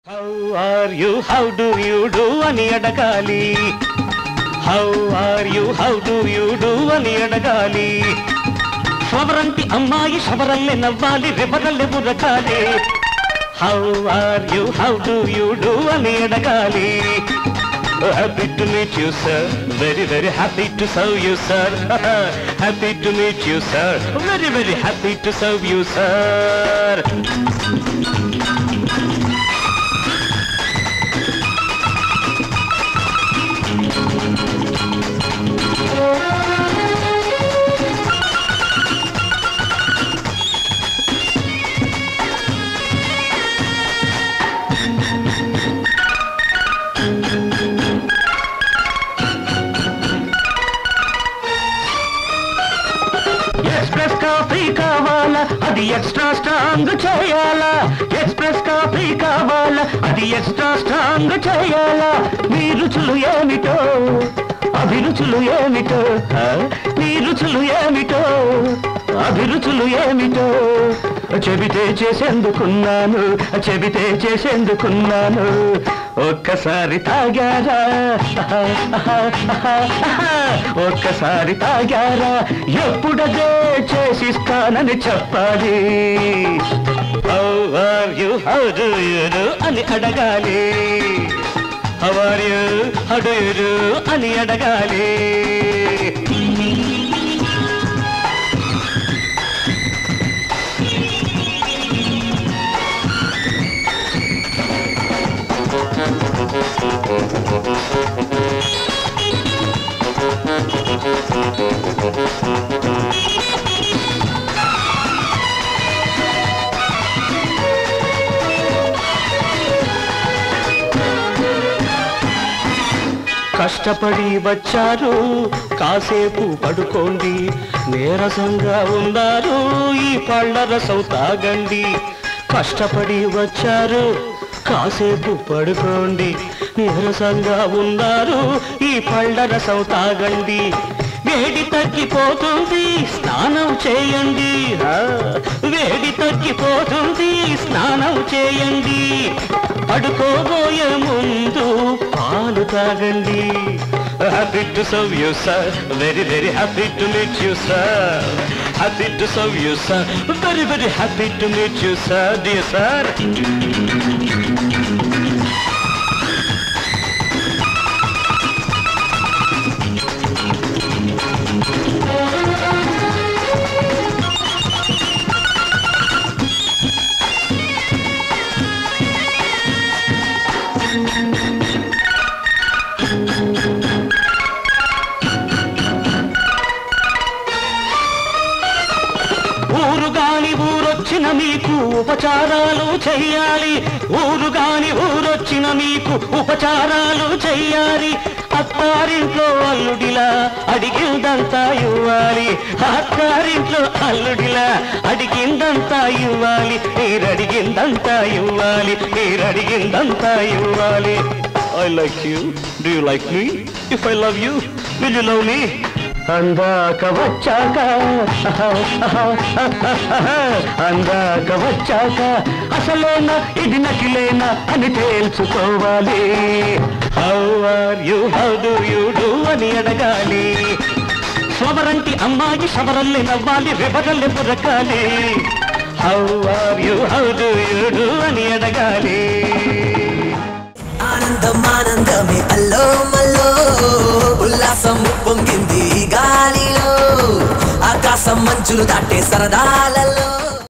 How are you how do you do అని అడగాలి how are you how do you do అని అడగాలి శవరంటి అమ్మాయి శవరల్లే నవ్వాలి రెవరల్లే బురకాలి how are you how do you do అని అడగాలి happy to meet you sir very very happy to serve you sir happy to meet you sir very very happy to serve you sir express coffee కావాలా అది extra strong చేయాలా express coffee కావాలా అది extra strong చేయాలా మీ రుచులు ఏమిటో అభిరుచులు ఏమిటో ఆ? మీ రుచులు ఏమిటో అభిరుచులు ఏమిటో చెబితే చేసేందుకున్నాను చెబితే చేసేందుకున్నాను ఒక్కసారి తాగారా ఒక్కసారి తాగారా ఎప్పుడదే చేసిస్తానని చెప్పాలి How are you? How do you do? అని అడగాలి How are you? How do you do? అని అడగాలి కష్టపడి వచ్చారు కాసేపు పడుకోండి నీరసంగా ఉన్నారు ఈ పళ్ళ రసం తాగండి కష్టపడి వచ్చారు కాసేపు పడుకోండి నీరసంగా ఉన్నారు ఈ పళ్ళ రసం తాగండి వేడి తగ్గిపోతుంది స్నానం చేయండి ఆ, వేడి తగ్గిపోతుంది స్నానం చేయండి పడుకోబోయే ముందు పాలు తాగండి happy to serve you sir very very happy to meet you sir happy to serve you sir very very happy to meet you sir dear sir ఊరు గాని ఊరొచ్చిన మీకు ఉపచారాలు చెయ్యాలి ఊరు గాని ఊరొచ్చిన మీకు ఉపచారాలు చెయ్యాలి అత్తారింట్లో అల్లుడిలా అడిగిందంతా ఇవ్వాలి అత్తారింట్లో అల్లుడిలా అడిగిందంతా ఇవ్వాలి మీరడిగిందంతా ఇవ్వాలి మీరడిగిందంతా ఇవ్వాలి I like you do you like me if I love you will you love me అందాక వచ్చాక అందాక వచ్చాక అసలేనా ఇది నకిలేనా అని తేల్చుకోవాలి how are you how do you do అని అడగాలి శవరంటి అమ్మాయి శవరల్లి నవ్వాలి రెబరల్లి బురకాలి how are you how do you do అని అడగాలి ఆనందం ఆనందమే అల్లో మల్లో ఉల్లాసం పొంగింది ఈ గాలిలో ఆకాశం మంచులు దాటే సరదాలలో